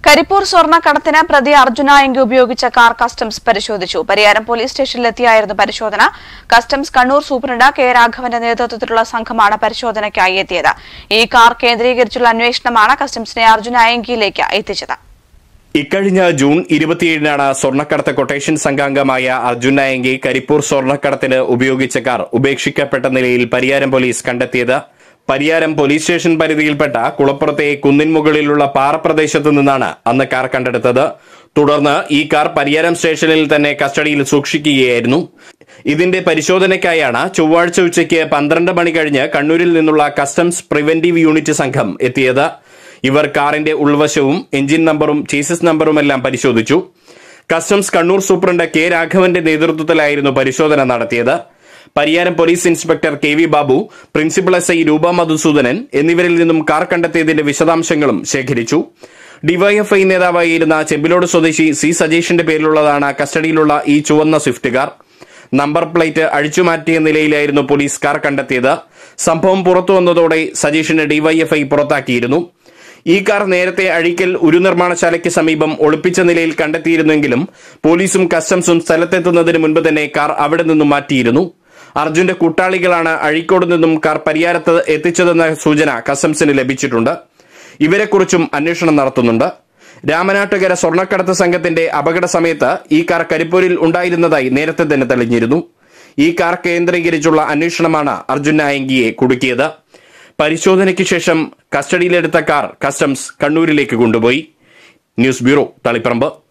കരിപ്പൂർ സ്വർണ്ണക്കടത്തിന് പ്രതി അർജുന എങ്കി ഉപയോഗിച്ച കാർ കസ്റ്റംസ് പരിശോധിച്ചു പരിയാരം പോലീസ് സ്റ്റേഷനിലെത്തിയായിരുന്നു പരിശോധന കസ്റ്റംസ് കണ്ണൂർ സൂപ്രണ്ട് കെ രാഘവന്റെ നേതൃത്വത്തിലുള്ള സംഘമാണ് പരിശോധനയ്ക്കായി എത്തിയത് ഈ കാർ കേന്ദ്രീകരിച്ചുള്ള അന്വേഷണമാണ് കസ്റ്റംസിനെ അർജുന അയങ്കിയിലേക്ക് എത്തിച്ചത് ഇക്കഴിഞ്ഞ ജൂൺ ഇരുപത്തിയേഴിനാണ് സ്വർണ്ണക്കടത്ത് കൊട്ടേഷൻ സംഘാംഗമായ അർജുൻ നായങ്കി കരിപ്പൂർ സ്വർണ്ണക്കടത്തിന് ഉപയോഗിച്ച കാർ ഉപേക്ഷിക്കപ്പെട്ട നിലയിൽ പരിയാരം പോലീസ് കണ്ടെത്തിയത് പരിയാരം പോലീസ് സ്റ്റേഷൻ പരിധിയിൽപ്പെട്ട കുളപ്പുറത്തെ കുന്നിൻ മുകളിലുള്ള പാറപ്രദേശത്തു നിന്നാണ് അന്ന് കാർ കണ്ടെടുത്തത് തുടർന്ന് ഈ കാർ പരിയാരം സ്റ്റേഷനിൽ തന്നെ കസ്റ്റഡിയിൽ സൂക്ഷിക്കുകയായിരുന്നു ഇതിന്റെ പരിശോധനയ്ക്കായാണ് ചൊവ്വാഴ്ച ഉച്ചയ്ക്ക് പന്ത്രണ്ട് മണി കഴിഞ്ഞ് കണ്ണൂരിൽ നിന്നുള്ള കസ്റ്റംസ് പ്രിവന്റീവ് യൂണിറ്റ് സംഘം എത്തിയത് ഇവർ കാറിന്റെ ഉൾവശവും എഞ്ചിൻ നമ്പറും ചേസിസ് നമ്പറുമെല്ലാം പരിശോധിച്ചു കസ്റ്റംസ് കണ്ണൂർ സൂപ്രണ്ട് കെ രാഘവന്റെ നേതൃത്വത്തിലായിരുന്നു പരിശോധന നടത്തിയത് Pariyaram police inspector K V Babu principal S I Roopa Madhusudanan എന്നിവരിൽ നിന്നും കാർ കണ്ടെത്തിയതിന്റെ വിശദാംശങ്ങളും ശേഖരിച്ചു ഡിവൈഎഫ്ഐ നേതാവായിരുന്ന ചെമ്പിലോട് സ്വദേശി സി സജീഷിന്റെ പേരിലുള്ളതാണ് കസ്റ്റഡിയിലുള്ള ഈ ചുവന്ന സ്വിഫ്റ്റ് കാർ നമ്പർ പ്ലേറ്റ് അഴിച്ചുമാറ്റിയ നിലയിലായിരുന്നു പോലീസ് കാർ കണ്ടെത്തിയത് സംഭവം പുറത്തു വന്നതോടെ സജീഷിനെ ഡിവൈഎഫ്ഐ പുറത്താക്കിയിരുന്നു ഈ കാർ നേരത്തെ അഴിക്കൽ ഉരുനിർമ്മാണശാലയ്ക്ക് സമീപം ഒളിപ്പിച്ച നിലയിൽ കണ്ടെത്തിയിരുന്നെങ്കിലും പോലീസും കസ്റ്റംസും സ്ഥലത്തെത്തുന്നതിന് മുൻപ് തന്നെ കാർ അവിടെ നിന്നും മാറ്റിയിരുന്നു അർജുന്റെ കൂട്ടാളികളാണ് അഴീക്കോട് നിന്നും കാർ പരിയാരത്ത് എത്തിച്ചതെന്ന സൂചന കസ്റ്റംസിന് ലഭിച്ചിട്ടുണ്ട് ഇവരെക്കുറിച്ചും അന്വേഷണം നടത്തുന്നുണ്ട് രാമനാട്ടുകര സ്വർണ്ണക്കടത്ത് സംഘത്തിന്റെ അപകട സമയത്ത് ഈ കാർ കരിപ്പൂരിൽ ഉണ്ടായിരുന്നതായി നേരത്തെ തന്നെ തെളിഞ്ഞിരുന്നു ഈ കാർ കേന്ദ്രീകരിച്ചുള്ള അന്വേഷണമാണ് അർജുൻ നായങ്കിയെ കുടുക്കിയത് പരിശോധനയ്ക്ക് ശേഷം കസ്റ്റഡിയിലെടുത്ത കാർ കസ്റ്റംസ് കണ്ണൂരിലേക്ക് കൊണ്ടുപോയി ന്യൂസ് ബ്യൂറോ തളിപ്പറമ്പ്